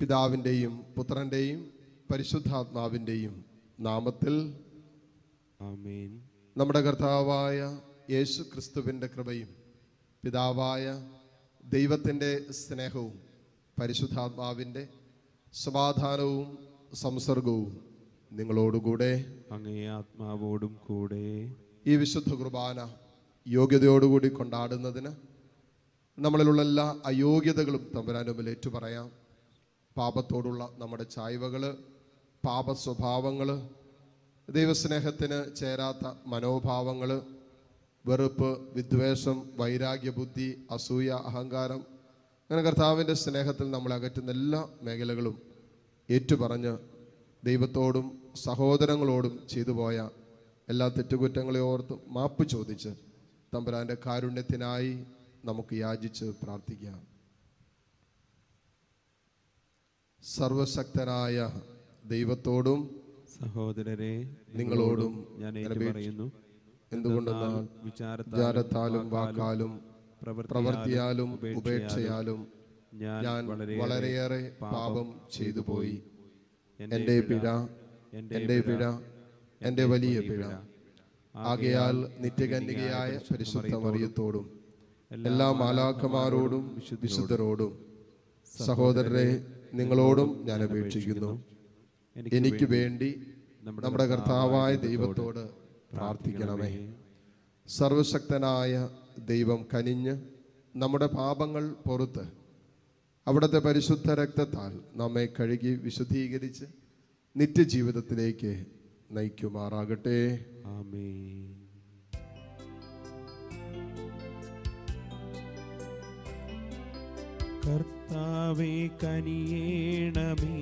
പിതാവിൻ്റെയും പുത്രൻ്റെയും പരിശുദ്ധാത്മാവിൻ്റെയും നാമത്തിൽ ആമേൻ നമ്മുടെ കർത്താവായ യേശു ക്രിസ്തുവിൻ്റെ കൃപയും പിതാവായ ദൈവത്തിൻ്റെ സ്നേഹവും പരിശുദ്ധാത്മാവിൻ്റെ സമാധാനവും സംസർഗവും നിങ്ങളോടുകൂടെ അങ്ങേ ആത്മാവോടും കൂടെ ഈ വിശുദ്ധ കുർബാന യോഗ്യതയോടുകൂടി കൊണ്ടാടുന്നതിന് നമ്മളിലുള്ള എല്ലാ അയോഗ്യതകളും തമ്പുരാൻ്റെ മുമ്പിൽ ഏറ്റുപറയാം പാപത്തോടുള്ള നമ്മുടെ ചായ്വകൾ പാപ സ്വഭാവങ്ങൾ ദൈവസ്നേഹത്തിന് ചേരാത്ത മനോഭാവങ്ങൾ വെറുപ്പ് വിദ്വേഷം വൈരാഗ്യബുദ്ധി അസൂയ അഹങ്കാരം അങ്ങനെ കർത്താവിൻ്റെ സ്നേഹത്തിൽ നമ്മളെ അകറ്റുന്ന എല്ലാ മേഖലകളും ഏറ്റുപറഞ്ഞ് ദൈവത്തോടും സഹോദരങ്ങളോടും ചെയ്തു പോയ എല്ലാ തെറ്റുകുറ്റങ്ങളെ ഓർത്ത് മാപ്പ് ചോദിച്ച് തമ്പുരാൻ്റെ കാരുണ്യത്തിനായി നമുക്ക് യാചിച്ച് പ്രാർത്ഥിക്കാം സർവശക്തനായ ദൈവത്തോടും സഹോദരരെ നിങ്ങളോടും ഞാൻ ഞാൻ ഏറ്റു പറയുന്നു എന്തുകൊണ്ടെന്നാൽ വിചാരത്താലും വാക്കാലും പ്രവൃത്തിയാലും ഉപേക്ഷയാലും ഞാൻ വളരെയേറെ പാപം ചെയ്തു പോയി എൻ്റെ പിഴ എൻ്റെ പിഴ എൻ്റെ വലിയ പിഴ ആകയാൽ നിത്യകന്യകയായ പരിശുദ്ധ മറിയത്തോടും എല്ലാ മാലാഖമാരോടും വിശുദ്ധരോടും സഹോദരരെ നിങ്ങളോടും ഞാൻ അപേക്ഷിക്കുന്നു എനിക്ക് വേണ്ടി നമ്മുടെ കർത്താവായ ദൈവത്തോട് പ്രാർത്ഥിക്കണമേ സർവശക്തനായ ദൈവം കനിഞ്ഞ് നമ്മുടെ പാപങ്ങൾ പുറത്ത് അവിടുത്തെ പരിശുദ്ധ രക്തത്താൽ നമ്മെ കഴുകി വിശുദ്ധീകരിച്ച് നിത്യജീവിതത്തിലേക്ക് നയിക്കുമാറാകട്ടെ ആമേൻ കർത്താവേ കനിയേണമേ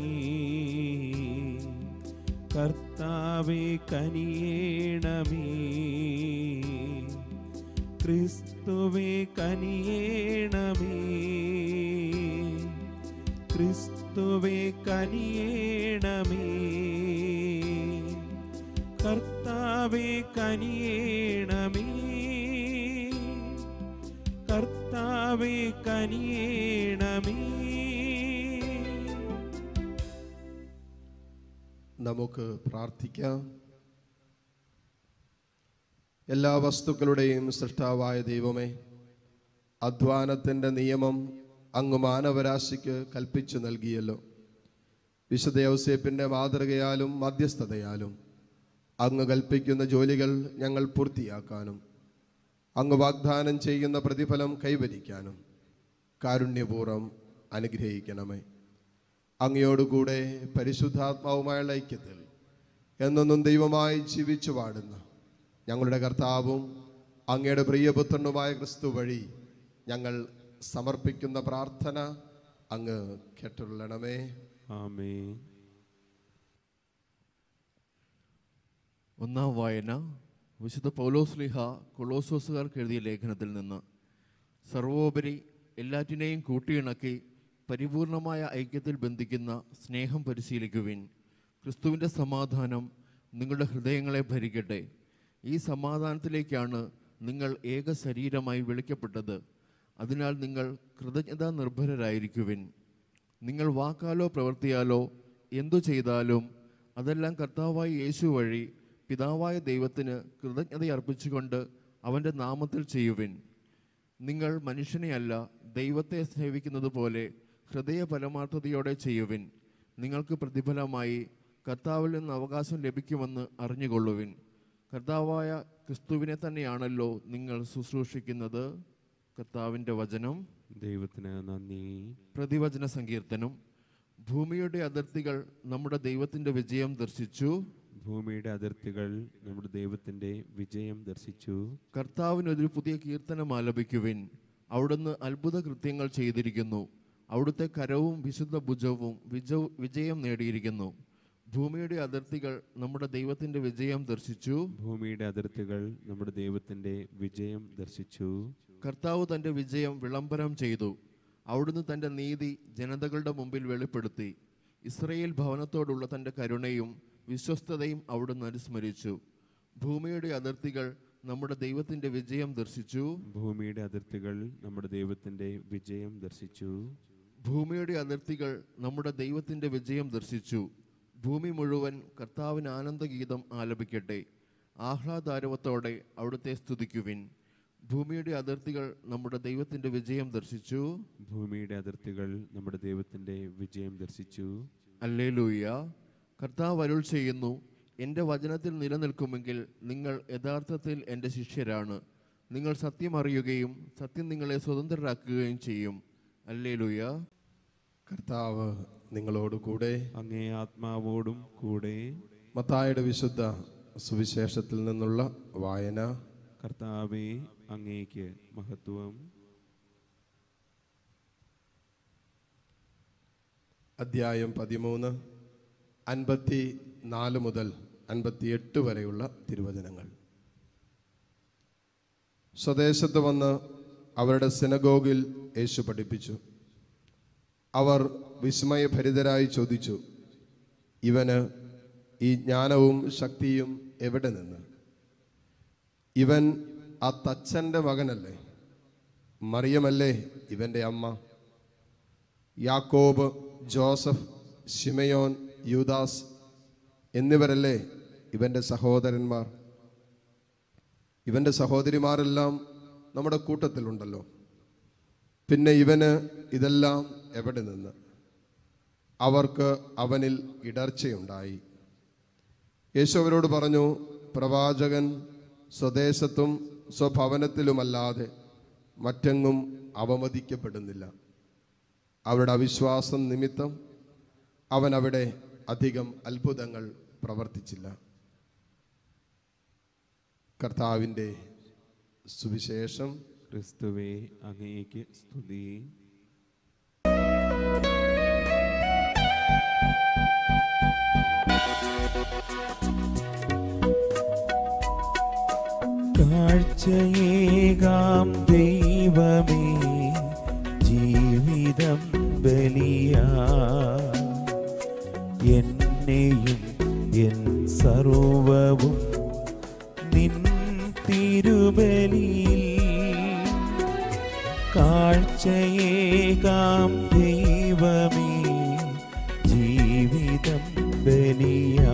കർത്താവേ കനിയേണമേ ക്രിസ്തുവേ കനിയേണമേ ക്രിസ്തുവേ കനിയേണമേ കർത്താവേ കനിയേണമേ കർത്താവേ കനിയേണമേ നമുക്ക് പ്രാർത്ഥിക്കാം എല്ലാ വസ്തുക്കളുടെയും സൃഷ്ടാവായ ദൈവമേ അധ്വാനത്തിൻ്റെ നിയമം അങ്ങ് മാനവരാശിക്ക് കൽപ്പിച്ചു നൽകിയല്ലോ വിശുദ്ധ ഔസേപ്പിൻ്റെ മാതൃകയാലും മധ്യസ്ഥതയാലും അങ്ങ് കൽപ്പിക്കുന്ന ജോലികൾ ഞങ്ങൾ പൂർത്തിയാക്കാനും അങ്ങ് വാഗ്ദാനം ചെയ്യുന്ന പ്രതിഫലം കൈവരിക്കാനും കാരുണ്യപൂർവ്വം അനുഗ്രഹിക്കണമേ അങ്ങയോടുകൂടെ പരിശുദ്ധാത്മാവുമായുള്ള ഐക്യത്തിൽ എന്നൊന്നും ദൈവമായി ജീവിച്ചു പാടുന്ന ഞങ്ങളുടെ കർത്താവും അങ്ങയുടെ പ്രിയപുത്രനുമായ ക്രിസ്തു വഴി ഞങ്ങൾ സമർപ്പിക്കുന്ന പ്രാർത്ഥന അങ്ങ് കേട്ടുള്ളണമേ ആമേൻ ഒന്നാം വായന വിശുദ്ധ പൗലോസ്ലിഹ കൊളോസോസുകാർക്ക് എഴുതിയ ലേഖനത്തിൽ നിന്ന് സർവോപരി എല്ലാറ്റിനെയും കൂട്ടിയിണക്കി പരിപൂർണമായ ഐക്യത്തിൽ ബന്ധിക്കുന്ന സ്നേഹം പരിശീലിക്കുവിൻ ക്രിസ്തുവിൻ്റെ സമാധാനം നിങ്ങളുടെ ഹൃദയങ്ങളെ ഭരിക്കട്ടെ ഈ സമാധാനത്തിലേക്കാണ് നിങ്ങൾ ഏക ശരീരമായി വിളിക്കപ്പെട്ടത് അതിനാൽ നിങ്ങൾ കൃതജ്ഞതാ നിർഭരരായിരിക്കുവിൻ നിങ്ങൾ വാക്കാലോ പ്രവൃത്തിയാലോ എന്തു ചെയ്താലും അതെല്ലാം കർത്താവായ യേശു വഴി പിതാവായ ദൈവത്തിന് കൃതജ്ഞത അർപ്പിച്ചുകൊണ്ട് അവൻ്റെ നാമത്തിൽ ചെയ്യുവിൻ നിങ്ങൾ മനുഷ്യനെയല്ല ദൈവത്തെ സേവിക്കുന്നത് പോലെ ഹൃദയ പരമാർത്ഥതയോടെ ചെയ്യുവിൻ നിങ്ങൾക്ക് പ്രതിഫലമായി കർത്താവിൽ നിന്ന് അവകാശം ലഭിക്കുമെന്ന് അറിഞ്ഞുകൊള്ളുവിൻ കർത്താവായ ക്രിസ്തുവിനെ തന്നെയാണല്ലോ നിങ്ങൾ ശുശ്രൂഷിക്കുന്നത് കർത്താവിൻ്റെ വചനം ദൈവത്തിന് നന്ദി പ്രതിവചന സങ്കീർത്തനം ഭൂമിയുടെ അതിർത്തികൾ നമ്മുടെ ദൈവത്തിൻ്റെ വിജയം ദർശിച്ചു ഭൂമിയുടെ അതിർത്തികൾ നമ്മുടെ ദൈവത്തിന്റെ വിജയം ദർശിച്ചു കർത്താവിനൊരു പുതിയ കീർത്തനം ആലപിക്കുവിൻ അവിടുന്ന് അത്ഭുത കൃത്യങ്ങൾ ചെയ്തിരിക്കുന്നു അവിടുത്തെ കരവും വിശുദ്ധ ഭുജവും വിജ വിജയം നേടിയിരിക്കുന്നു ഭൂമിയുടെ അതിർത്തികൾ നമ്മുടെ ദൈവത്തിൻ്റെ വിജയം ദർശിച്ചു ഭൂമിയുടെ അതിർത്തികൾ നമ്മുടെ ദൈവത്തിന്റെ വിജയം ദർശിച്ചു കർത്താവ് തൻ്റെ വിജയം വിളംബരം ചെയ്തു അവിടുന്ന് തൻ്റെ നീതി ജനതകളുടെ മുമ്പിൽ വെളിപ്പെടുത്തി ഇസ്രയേൽ ഭവനത്തോടുള്ള തൻ്റെ കരുണയും വിശ്വസ്തതയും അവിടുന്ന് അനുസ്മരിച്ചു ഭൂമിയുടെ അതിർത്തികൾ നമ്മുടെ ദൈവത്തിൻ്റെ വിജയം ദർശിച്ചു ഭൂമിയുടെ അതിർത്തികൾ നമ്മുടെ ദൈവത്തിന്റെ വിജയം ദർശിച്ചു ഭൂമിയുടെ അതിർത്തികൾ നമ്മുടെ ദൈവത്തിൻ്റെ വിജയം ദർശിച്ചു ഭൂമി മുഴുവൻ കർത്താവിന് ആനന്ദഗീതം ആലപിക്കട്ടെ ആഹ്ലാദാരവത്തോടെ അവിടുത്തെ സ്തുതിക്കുവിൻ ഭൂമിയുടെ അതിർത്തികൾ നമ്മുടെ ദൈവത്തിൻ്റെ വിജയം ദർശിച്ചു ഭൂമിയുടെ അതിർത്തികൾ നമ്മുടെ ദൈവത്തിന്റെ വിജയം ദർശിച്ചു അല്ലേലൂയ കർത്താവ് അരുൾ ചെയ്യുന്നു എൻ്റെ വചനത്തിൽ നിലനിൽക്കുമെങ്കിൽ നിങ്ങൾ യഥാർത്ഥത്തിൽ എൻ്റെ ശിഷ്യരാണ് നിങ്ങൾ സത്യം അറിയുകയും സത്യം നിങ്ങളെ സ്വതന്ത്രരാക്കുകയും ചെയ്യും അല്ലേലൂയ കർത്താവ് നിങ്ങളോട് കൂടെ അങ്ങേ ആത്മാവോടും കൂടെ മത്തായുടെ വിശുദ്ധ സുവിശേഷത്തിൽ നിന്നുള്ള വായന കർത്താവെ അങ്ങേക്ക് മഹത്വം അദ്ധ്യായം പതിമൂന്ന് അൻപത്തി നാല് മുതൽ അൻപത്തിയെട്ട് വരെയുള്ള തിരുവചനങ്ങൾ സ്വദേശത്ത് വന്ന് അവരുടെ സിനഗോഗിൽ യേശു പഠിപ്പിച്ചു അവർ വിസ്മയഭരിതരായി ചോദിച്ചു ഇവന് ഈ ജ്ഞാനവും ശക്തിയും എവിടെ നിന്ന് ഇവൻ ആ തച്ചൻ്റെ മകനല്ലേ മറിയമല്ലേ ഇവൻ്റെ അമ്മ യാക്കോബ് ജോസഫ് ശിമയോൻ യൂദാസ് എന്നിവരല്ലേ ഇവൻ്റെ സഹോദരന്മാർ ഇവൻ്റെ സഹോദരിമാരെല്ലാം നമ്മുടെ കൂട്ടത്തിലുണ്ടല്ലോ പിന്നെ ഇവന് ഇതെല്ലാം എവിടെ നിന്ന് അവർക്ക് അവനിൽ ഇടർച്ചയുണ്ടായി യേശു അവരോട് പറഞ്ഞു പ്രവാചകൻ സ്വദേശത്തും സ്വഭവനത്തിലുമല്ലാതെ മറ്റെങ്ങും അവമതിക്കപ്പെടുന്നില്ല അവരുടെ അവിശ്വാസം നിമിത്തം അവൻ അവിടെ അധികം അത്ഭുതങ്ങൾ പ്രവർത്തിച്ചില്ല കർത്താവിൻ്റെ സുവിശേഷം ക്രിസ്തുവെ അങ്ങേക്ക് സ്തുതി കാഴ്ചയേകാം ദൈവമേ ജീവിതം ബലിയാ എന്നെയും എൻ സർവവും നിൻ തിരുബലിയിൽ കാഴ്ചയേകാം ദൈവമേ ജീവിതം ബലിയാ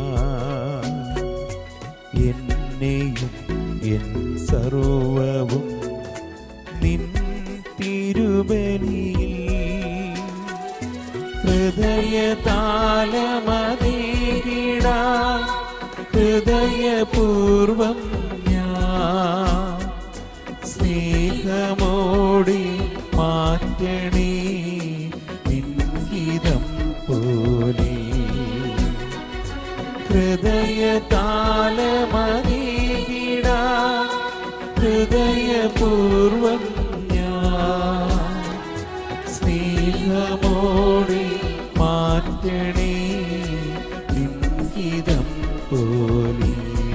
എന്നെയും എൻ സർവവും നിൻ തിരുബലിയിൽ ഹൃദയതാലമതീകിടാ ഹൃദയപൂർവം ഞാൻ സ്നേഹമോടി മാറ്റണേ നിൻഹിതം പോലെ ഹൃദയതാലമതീകിടാ ഹൃദയപൂർവം ഞാൻ സ്നേഹമോടി മാറ്റണേ ലിംഗിതം പോലെ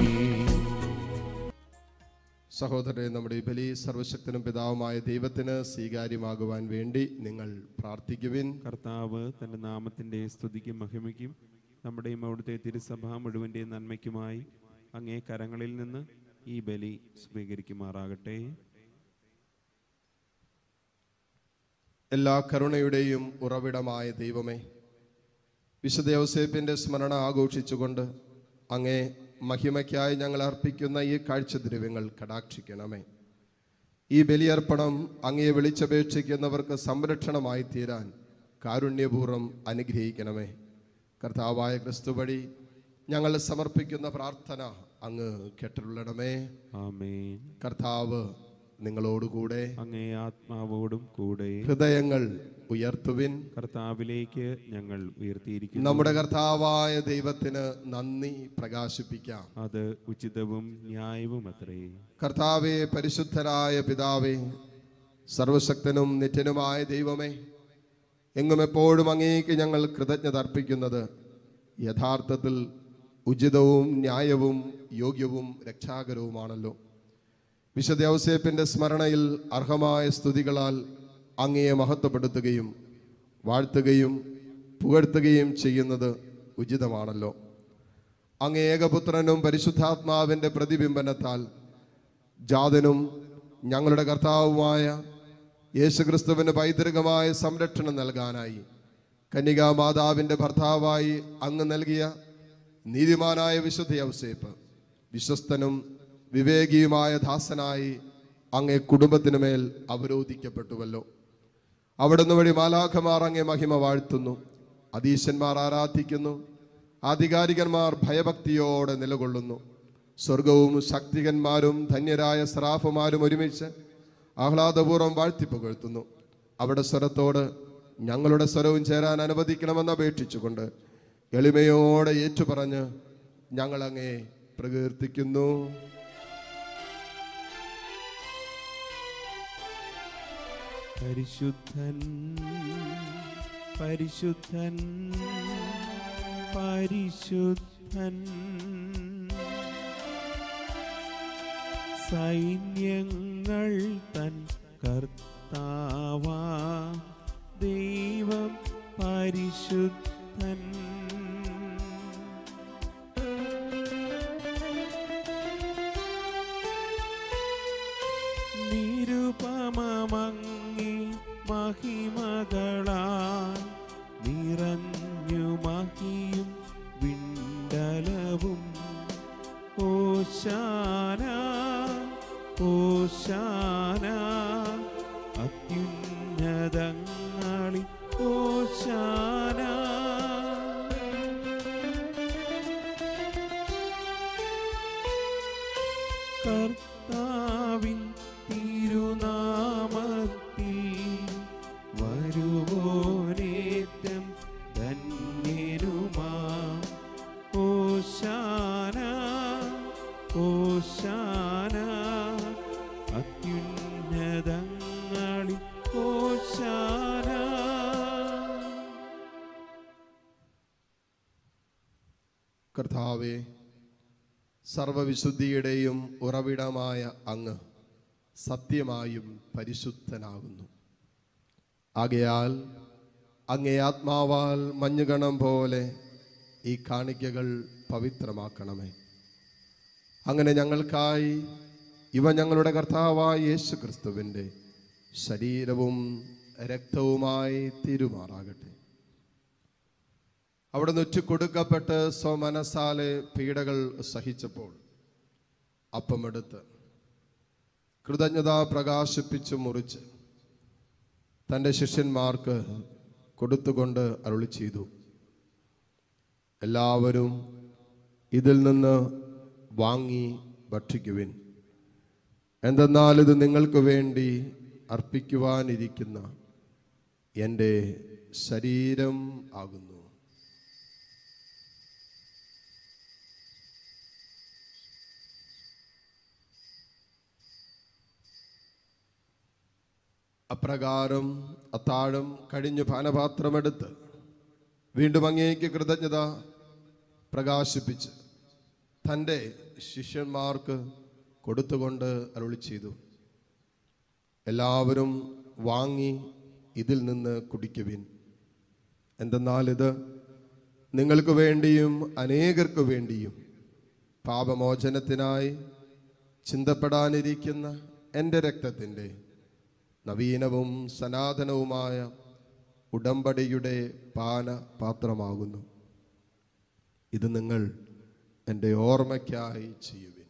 സഹോദരരെ നമ്മുടെ ഈ ബലി സർവശക്തനും പിതാവുമായ ദൈവത്തിന് സ്വീകാര്യമാകുവാൻ വേണ്ടി നിങ്ങൾ പ്രാർത്ഥിക്കുവിൻ കർത്താവ് തന്റെ നാമത്തിന്റെ സ്തുതിക്കും മഹിമയ്ക്കും നമ്മുടെയും അവിടുത്തെ തിരുസഭ മുഴുവൻ്റെയും നന്മയ്ക്കുമായി അങ്ങേ കരങ്ങളിൽ നിന്ന് ഈ ബലി സ്വീകരിക്കുമാറാകട്ടെ എല്ലാ കരുണയുടെയും ഉറവിടമായ ദൈവമേ വിശുദ്ധ ഔസേപ്പിൻ്റെ സ്മരണ ആഘോഷിച്ചുകൊണ്ട് അങ്ങേ മഹിമയ്ക്കായി ഞങ്ങൾ അർപ്പിക്കുന്ന ഈ കാഴ്ചദ്രവ്യങ്ങൾ കടാക്ഷിക്കണമേ ഈ ബലിയർപ്പണം അങ്ങയെ വിളിച്ചപേക്ഷിക്കുന്നവർക്ക് സംരക്ഷണമായി തീരാൻ കാരുണ്യപൂർവ്വം അനുഗ്രഹിക്കണമേ കർത്താവായ ക്രിസ്തു വഴി ഞങ്ങൾ സമർപ്പിക്കുന്ന പ്രാർത്ഥന അങ്ങ് കേട്ടുള്ളണമേ ആമേൻ കർത്താവ് നിങ്ങളോടുകൂടെ അങ്ങേ ആത്മാവോടും കൂടെ ഹൃദയങ്ങൾ ഉയർത്തുവിൻ കർത്താവിലേക്ക് ഞങ്ങൾ ഉയർത്തിയിരിക്കുന്നു നമ്മുടെ കർത്താവായ ദൈവത്തിന് നന്ദി പ്രകാശിപ്പിക്കാം അത് ഉചിതവും ന്യായവും അത്രേ കർത്താവെ പരിശുദ്ധരായ പിതാവേ സർവശക്തനും നിത്യനുമായ ദൈവമേ എങ്ങും എപ്പോഴും അങ്ങേക്ക് ഞങ്ങൾ കൃതജ്ഞത അർപ്പിക്കുന്നത് യഥാർത്ഥത്തിൽ ഉചിതവും ന്യായവും യോഗ്യവും രക്ഷാകരവുമാണല്ലോ വിശുദ്ധ ഔസേപ്പിൻ്റെ സ്മരണയിൽ അർഹമായ സ്തുതികളാൽ അങ്ങയെ മഹത്വപ്പെടുത്തുകയും വാഴ്ത്തുകയും പുകഴ്ത്തുകയും ചെയ്യുന്നത് ഉചിതമാണല്ലോ അങ്ങ് ഏകപുത്രനും പരിശുദ്ധാത്മാവിൻ്റെ പ്രതിബിംബനത്താൽ ജാതനും ഞങ്ങളുടെ കർത്താവുമായ യേശുക്രിസ്തുവിന് പൈതൃകമായ സംരക്ഷണം നൽകാനായി കന്യകാ മാതാവിൻ്റെ ഭർത്താവായി അങ്ങ് നൽകിയ നീതിമാനായ വിശുദ്ധ ഔസേപ്പ് വിശ്വസ്തനും വിവേകിയുമായ ദാസനായി അങ്ങേ കുടുംബത്തിനു മേൽ അവരോധിക്കപ്പെട്ടുവല്ലോ അവിടുന്ന് വഴി മാലാഖമാർ അങ്ങേ മഹിമ വാഴ്ത്തുന്നു അതീശന്മാർ ആരാധിക്കുന്നു ആധികാരികന്മാർ ഭയഭക്തിയോടെ നിലകൊള്ളുന്നു സ്വർഗവും ശക്തികന്മാരും ധന്യരായ സറാഫുമാരും ഒരുമിച്ച് ആഹ്ലാദപൂർവ്വം വാഴ്ത്തിപ്പുകഴ്ത്തുന്നു അവിടെ സ്വരത്തോട് ഞങ്ങളുടെ സ്വരവും ചേരാൻ അനുവദിക്കണമെന്ന് അപേക്ഷിച്ചുകൊണ്ട് എളിമയോടെ ഏറ്റുപറഞ്ഞ് ഞങ്ങളങ്ങേ പ്രകീർത്തിക്കുന്നു പരിശുദ്ധൻ പരിശുദ്ധൻ പരിശുദ്ധൻ സൈന്യങ്ങൾ തൻ കർത്താവാ ദൈവം പരിശുദ്ധൻ നിരുപമങ്ങി മഹിമകളാൽ നിറഞ്ഞു മഹിയും വിണ്ടലവും ഓശാന ഓശാന അത്യുന്നതങ്ങളിൽ ഓശാന കർത്താവിൻ തിരുനാമത്തിൽ വരുവോനേറ്റം ധന്യരുമാ ഓശാന ഓശാന അത്യുന്നതങ്ങളിൽ ഓശാന കർത്താവെ സർവവിശുദ്ധിയുടെയും ഉറവിടമായ അങ്ങ് സത്യമായും പരിശുദ്ധനാകുന്നു ആകയാൽ അങ്ങേ ആത്മാവാൽ മഞ്ഞുകണം പോലെ ഈ കാണിക്കകൾ പവിത്രമാക്കണമേ അങ്ങനെ ഞങ്ങൾക്കായി ഇവ ഞങ്ങളുടെ കർത്താവായ യേശു ക്രിസ്തുവിൻ്റെ ശരീരവും രക്തവുമായി തീരുമാറാകട്ടെ അവിടെ നിന്ന് കൊടുക്കപ്പെട്ട് സ്വമനസാലെ പീഡകൾ സഹിച്ചപ്പോൾ അപ്പമെടുത്ത് കൃതജ്ഞത പ്രകാശിപ്പിച്ചു മുറിച്ച് തൻ്റെ ശിഷ്യന്മാർക്ക് കൊടുത്തുകൊണ്ട് അരുളി ചെയ്തു എല്ലാവരും ഇതിൽ നിന്ന് വാങ്ങി ഭക്ഷിക്കുവിൻ എന്തെന്നാൽ ഇത് നിങ്ങൾക്ക് വേണ്ടി അർപ്പിക്കുവാനിരിക്കുന്ന എൻ്റെ ശരീരം ആകുന്നു അപ്രകാരം അത്താഴം കഴിഞ്ഞു പാനപാത്രമെടുത്ത് വീണ്ടും അങ്ങേക്ക് കൃതജ്ഞത പ്രകാശിപ്പിച്ച് തൻ്റെ ശിഷ്യന്മാർക്ക് കൊടുത്തുകൊണ്ട് അരുളി ചെയ്തു എല്ലാവരും വാങ്ങി ഇതിൽ നിന്ന് കുടിക്കുവിൻ എന്തെന്നാൽ ഇത് നിങ്ങൾക്ക് വേണ്ടിയും അനേകർക്ക് വേണ്ടിയും പാപമോചനത്തിനായി ചിന്തപ്പെടാനിരിക്കുന്ന എൻ്റെ രക്തത്തിൻ്റെ നവീനവും സനാതനവുമായ ഉടമ്പടിയുടെ പാന പാത്രമാകുന്നു ഇത് നിങ്ങൾ എൻ്റെ ഓർമ്മയ്ക്കായി ചെയ്യുവിൻ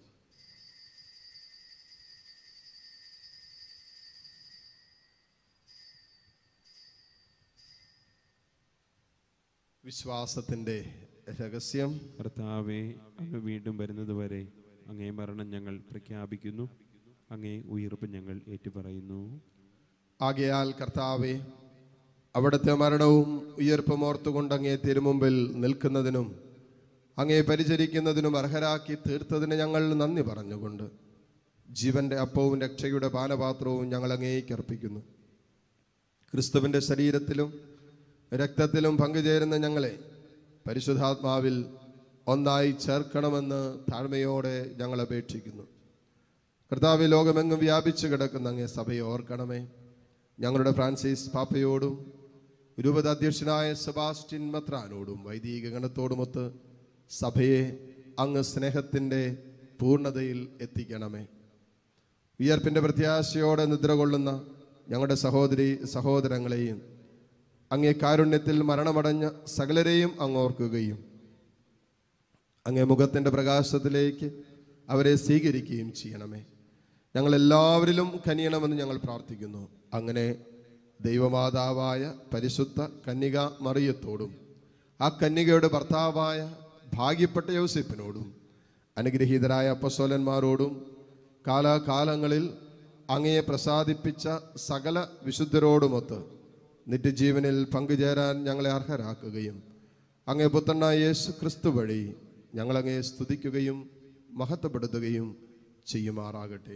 വിശ്വാസത്തിൻ്റെ രഹസ്യം കർത്താവെ അങ്ങ് വീണ്ടും വരുന്നതുവരെ അങ്ങേ മരണം ഞങ്ങൾ പ്രഖ്യാപിക്കുന്നു അങ്ങേ ഉയർപ്പ് ഞങ്ങൾ ഏറ്റുപറയുന്നു ആകയാൽ കർത്താവെ അവിടുത്തെ മരണവും ഉയർപ്പും ഓർത്തുകൊണ്ട് അങ്ങേ തിരുമുമ്പിൽ നിൽക്കുന്നതിനും അങ്ങേ പരിചരിക്കുന്നതിനും അർഹരാക്കി തീർത്തതിന് ഞങ്ങൾ നന്ദി പറഞ്ഞുകൊണ്ട് ജീവന്റെ അപ്പവും രക്ഷയുടെ പാനപാത്രവും ഞങ്ങൾ അങ്ങേക്ക് അർപ്പിക്കുന്നു ക്രിസ്തുവിൻ്റെ ശരീരത്തിലും രക്തത്തിലും പങ്കുചേരുന്ന ഞങ്ങളെ പരിശുദ്ധാത്മാവിൽ ഒന്നായി ചേർക്കണമെന്ന് താഴ്മയോടെ ഞങ്ങൾ അപേക്ഷിക്കുന്നു കർത്താവ് ലോകമെങ്ങും വ്യാപിച്ചു കിടക്കുന്ന അങ്ങേ സഭയെ ഓർക്കണമേ ഞങ്ങളുടെ ഫ്രാൻസിസ് പാപ്പയോടും രൂപത അധ്യക്ഷനായ സെബാസ്റ്റ്യൻ മത്രാനോടും വൈദിക ഗണത്തോടുമൊത്ത് സഭയെ അങ്ങ് സ്നേഹത്തിൻ്റെ പൂർണ്ണതയിൽ എത്തിക്കണമേ വിയർപ്പിൻ്റെ പ്രത്യാശയോടെ നിദ്ര കൊള്ളുന്ന ഞങ്ങളുടെ സഹോദരി സഹോദരങ്ങളെയും അങ്ങേ കാരുണ്യത്തിൽ മരണമടഞ്ഞ സകലരെയും അങ്ങ് ഓർക്കുകയും അങ്ങേ മുഖത്തിൻ്റെ പ്രകാശത്തിലേക്ക് അവരെ സ്വീകരിക്കുകയും ചെയ്യണമേ ഞങ്ങൾ എല്ലാവരിലും കനിയണമെന്ന് ഞങ്ങൾ പ്രാർത്ഥിക്കുന്നു അങ്ങനെ ദൈവമാതാവായ പരിശുദ്ധ കന്യക മറിയത്തോടും ആ കന്യകയുടെ ഭർത്താവായ ഭാഗ്യപ്പെട്ട യോസിപ്പിനോടും അനുഗ്രഹീതരായ അപ്പസ്വലന്മാരോടും കാലാകാലങ്ങളിൽ അങ്ങയെ പ്രസാദിപ്പിച്ച സകല വിശുദ്ധരോടുമൊത്ത് നിത്യജീവനിൽ പങ്കുചേരാൻ ഞങ്ങളെ അർഹരാക്കുകയും അങ്ങേ പുത്രനായ യേശു ക്രിസ്തു വഴി ഞങ്ങളങ്ങയെ സ്തുതിക്കുകയും മഹത്വപ്പെടുത്തുകയും ചെയ്യുമാറാകട്ടെ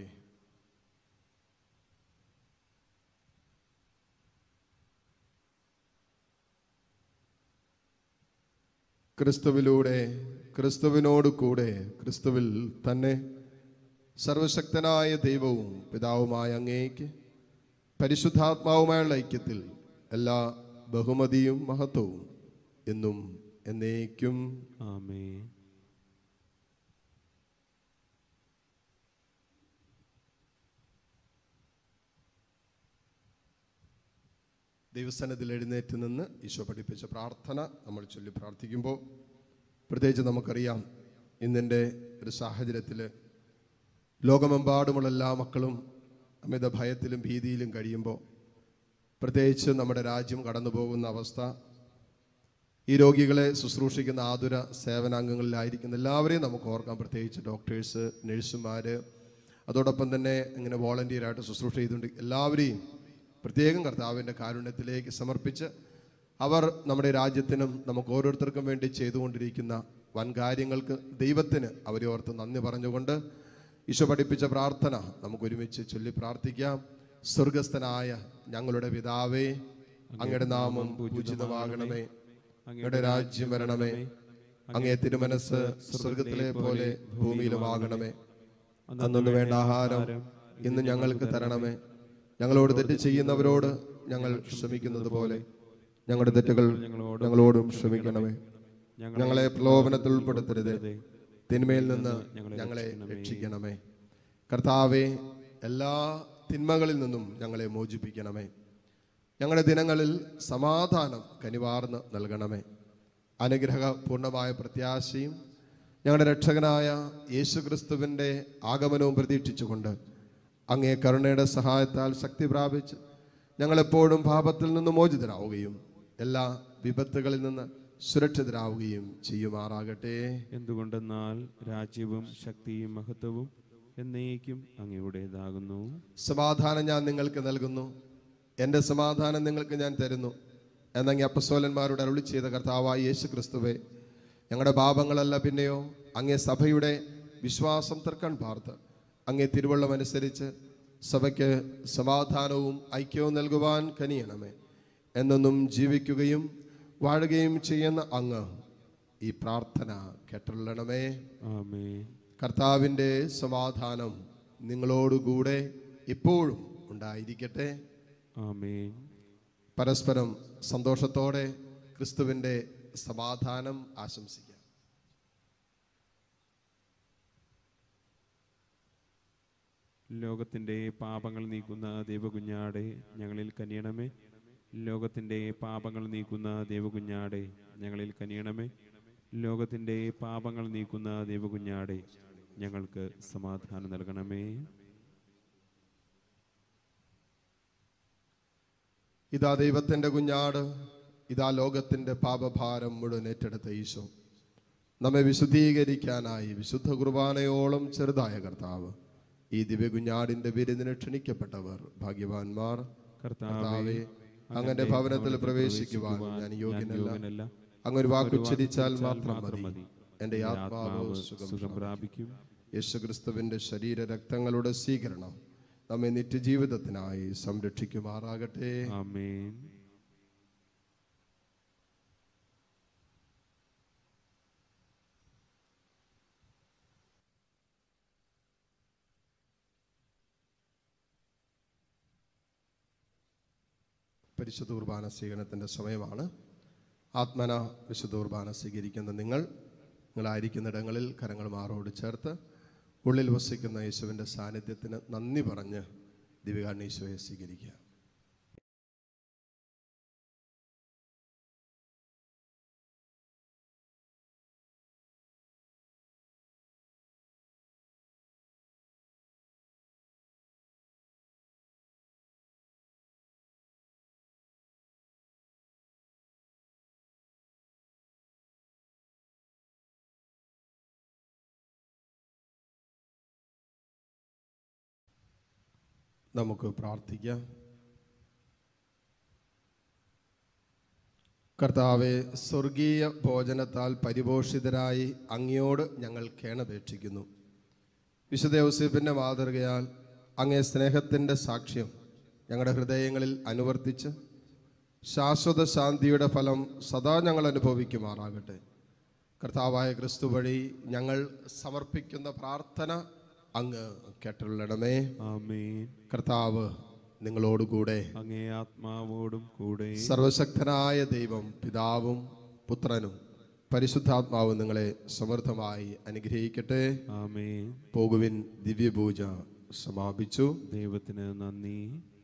ക്രിസ്തുവിലൂടെ ക്രിസ്തുവിനോട് കൂടെ ക്രിസ്തുവിൽ തന്നെ സർവശക്തനായ ദൈവവും പിതാവുമായ അങ്ങേക്ക് പരിശുദ്ധാത്മാവുമായുള്ള ഐക്യത്തിൽ എല്ലാ ബഹുമതിയും മഹത്വവും എന്നും എന്നേക്കും ആമേ ദൈവസ്ഥാനത്തിൽ എഴുന്നേറ്റ് നിന്ന് ഈശോ പഠിപ്പിച്ച പ്രാർത്ഥന നമ്മൾ ചൊല്ലി പ്രാർത്ഥിക്കുമ്പോൾ പ്രത്യേകിച്ച് നമുക്കറിയാം ഇന്നിൻ്റെ ഒരു സാഹചര്യത്തിൽ ലോകമെമ്പാടുമുള്ള എല്ലാ മക്കളും അമിത ഭയത്തിലും ഭീതിയിലും കഴിയുമ്പോൾ പ്രത്യേകിച്ച് നമ്മുടെ രാജ്യം കടന്നു പോകുന്ന അവസ്ഥ ഈ രോഗികളെ ശുശ്രൂഷിക്കുന്ന ആതുര സേവനാംഗങ്ങളിലായിരിക്കുന്ന എല്ലാവരെയും നമുക്ക് ഓർക്കാം പ്രത്യേകിച്ച് ഡോക്ടേഴ്സ് നഴ്സുമാർ അതോടൊപ്പം തന്നെ ഇങ്ങനെ വോളണ്ടിയറായിട്ട് ശുശ്രൂഷ ചെയ്തുകൊണ്ട് എല്ലാവരെയും പ്രത്യേകം കർത്താവിൻ്റെ കാരുണ്യത്തിലേക്ക് സമർപ്പിച്ച് അവർ നമ്മുടെ രാജ്യത്തിനും നമുക്ക് ഓരോരുത്തർക്കും വേണ്ടി ചെയ്തുകൊണ്ടിരിക്കുന്ന വൻ കാര്യങ്ങൾക്ക് ദൈവത്തിന് അവരെ ഓർത്ത് നന്ദി പറഞ്ഞുകൊണ്ട് ഈശോ പഠിപ്പിച്ച പ്രാർത്ഥന നമുക്ക് ഒരുമിച്ച് ചൊല്ലി പ്രാർത്ഥിക്കാം സ്വർഗസ്ഥനായ ഞങ്ങളുടെ പിതാവേ അങ്ങയുടെ നാമം പൂജിതമാകണമേ അങ്ങയുടെ രാജ്യം വരണമേ അങ്ങേ തിരുമനസ് സ്വർഗത്തിലെ പോലെ ഭൂമിയിലുമാകണമേ അന്നു വേണ്ട ആഹാരം ഇന്ന് ഞങ്ങൾക്ക് തരണമേ ഞങ്ങളോട് തെറ്റ് ചെയ്യുന്നവരോട് ഞങ്ങൾ ക്ഷമിക്കുന്നത് പോലെ ഞങ്ങളുടെ തെറ്റുകൾ ഞങ്ങളോടും ക്ഷമിക്കണമേ ഞങ്ങളെ പ്രലോഭനത്തിൽ ഉൾപ്പെടുത്തരുത് തിന്മയിൽ നിന്ന് ഞങ്ങളെ രക്ഷിക്കണമേ കർത്താവെ എല്ലാ തിന്മകളിൽ നിന്നും ഞങ്ങളെ മോചിപ്പിക്കണമേ ഞങ്ങളുടെ ദിനങ്ങളിൽ സമാധാനം കനിവാർന്ന് നൽകണമേ അനുഗ്രഹപൂർണമായ പ്രത്യാശയും ഞങ്ങളുടെ രക്ഷകനായ യേശു ക്രിസ്തുവിൻ്റെ ആഗമനവും പ്രതീക്ഷിച്ചുകൊണ്ട് അങ്ങേ കരുണയുടെ സഹായത്താൽ ശക്തി പ്രാപിച്ച് ഞങ്ങളെപ്പോഴും പാപത്തിൽ നിന്ന് മോചിതരാവുകയും എല്ലാ വിപത്തുകളിൽ നിന്ന് സുരക്ഷിതരാവുകയും ചെയ്യുമാറാകട്ടെ എന്തുകൊണ്ടെന്നാൽ രാജ്യവും ശക്തിയും മഹത്വവും എന്നേക്കും അങ്ങയുടേതാകുന്നു സമാധാനം ഞാൻ നിങ്ങൾക്ക് നൽകുന്നു എൻ്റെ സമാധാനം നിങ്ങൾക്ക് ഞാൻ തരുന്നു എന്നങ്ങി അപ്പസ്വലന്മാരുടെ അരുളി ചെയ്ത കർത്താവായ യേശു ക്രിസ്തുവെ ഞങ്ങളുടെ പാപങ്ങളല്ല പിന്നെയോ അങ്ങേ സഭയുടെ വിശ്വാസം തർക്കൺ പാർത്ത് അങ്ങേ തിരുവള്ളം അനുസരിച്ച് സഭയ്ക്ക് സമാധാനവും ഐക്യവും നൽകുവാൻ കനിയണമേ എന്നൊന്നും ജീവിക്കുകയും വാഴുകയും ചെയ്യുന്ന അങ്ങ് ഈ പ്രാർത്ഥന കേട്ടുള്ളണമേ ആമേ കർത്താവിൻ്റെ സമാധാനം നിങ്ങളോടുകൂടെ ഇപ്പോഴും ഉണ്ടായിരിക്കട്ടെ ആമേൻ പരസ്പരം സന്തോഷത്തോടെ ക്രിസ്തുവിൻ്റെ സമാധാനം ആശംസിക്കാം ലോകത്തിൻ്റെ പാപങ്ങൾ നീക്കുന്ന ദൈവകുഞ്ഞാടെ ഞങ്ങളിൽ കനിയണമേ ലോകത്തിൻ്റെ പാപങ്ങൾ നീക്കുന്ന ദൈവകുഞ്ഞാടെ ഞങ്ങളിൽ കനിയണമേ ലോകത്തിൻ്റെ പാപങ്ങൾ നീക്കുന്ന ദൈവകുഞ്ഞാടെ ഞങ്ങൾക്ക് സമാധാനം നൽകണമേ ഇതാ ദൈവത്തിൻ്റെ കുഞ്ഞാട് ഇതാ ലോകത്തിൻ്റെ പാപഭാരം മുഴുവൻ ഏറ്റെടുത്ത ഈശോ നമ്മെ വിശുദ്ധീകരിക്കാനായി വിശുദ്ധ കുർബാനയോളം ചെറുതായ കർത്താവ് ഈ ദിവ്യ കുഞ്ഞാടിൻ്റെ വിരുന്നിന് ക്ഷണിക്കപ്പെട്ടവർ ഭാഗ്യവാന്മാർ കർത്താവേ അങ്ങന്റെ ഭവനത്തിൽ പ്രവേശിക്കുവാൻ ഞാൻ യോഗ്യനല്ല അങ്ങൊരു വാക്കുച്ചരിച്ചാൽ മാത്രം മതി എൻ്റെ ആത്മാവ് സുഖം സുഖം പ്രാപിക്കും യേശുക്രിസ്തുവിൻ്റെ ശരീര രക്തങ്ങളുടെ സ്വീകരണം നമ്മെ നിത്യജീവിതത്തിനായി സംരക്ഷിക്കുമാറാകട്ടെ ആമേൻ പരിശുദ്ധ കുർബാന സ്വീകരണത്തിൻ്റെ സമയമാണ് ആത്മന വിശുദ്ധ കുർബാന സ്വീകരിക്കുന്ന നിങ്ങൾ നിങ്ങളായിരിക്കുന്നിടങ്ങളിൽ കരങ്ങൾ മാറോട് ചേർത്ത് ഉള്ളിൽ വസിക്കുന്ന യേശുവിൻ്റെ സാന്നിധ്യത്തിന് നന്ദി പറഞ്ഞ് ദിവികാണ് ഈശോയെ സ്വീകരിക്കുക നമുക്ക് പ്രാർത്ഥിക്കാം കർത്താവെ സ്വർഗീയ ഭോജനത്താൽ പരിപോഷിതരായി അങ്ങയോട് ഞങ്ങൾ കേണപേക്ഷിക്കുന്നു വിശുദ്ധ ഔസേപ്പിൻ്റെ മാതൃകയാൽ അങ്ങേ സ്നേഹത്തിൻ്റെ സാക്ഷ്യം ഞങ്ങളുടെ ഹൃദയങ്ങളിൽ അനുവർത്തിച്ച് ശാശ്വത ശാന്തിയുടെ ഫലം സദാ ഞങ്ങൾ അനുഭവിക്കുമാറാകട്ടെ കർത്താവായ ക്രിസ്തു വഴി ഞങ്ങൾ സമർപ്പിക്കുന്ന പ്രാർത്ഥന അങ്ങ് കേട്ടുള്ളണമേ ആമേൻ കർത്താവ് നിങ്ങളോടുകൂടെ അങ്ങേ ആത്മാവോടും കൂടെ സർവശക്തനായ ദൈവം പിതാവും പുത്രനും പരിശുദ്ധാത്മാവും നിങ്ങളെ സമൃദ്ധമായി അനുഗ്രഹിക്കട്ടെ ആമേൻ പോകുവിൻ ദിവ്യപൂജ സമാപിച്ചു ദൈവത്തിന് നന്ദി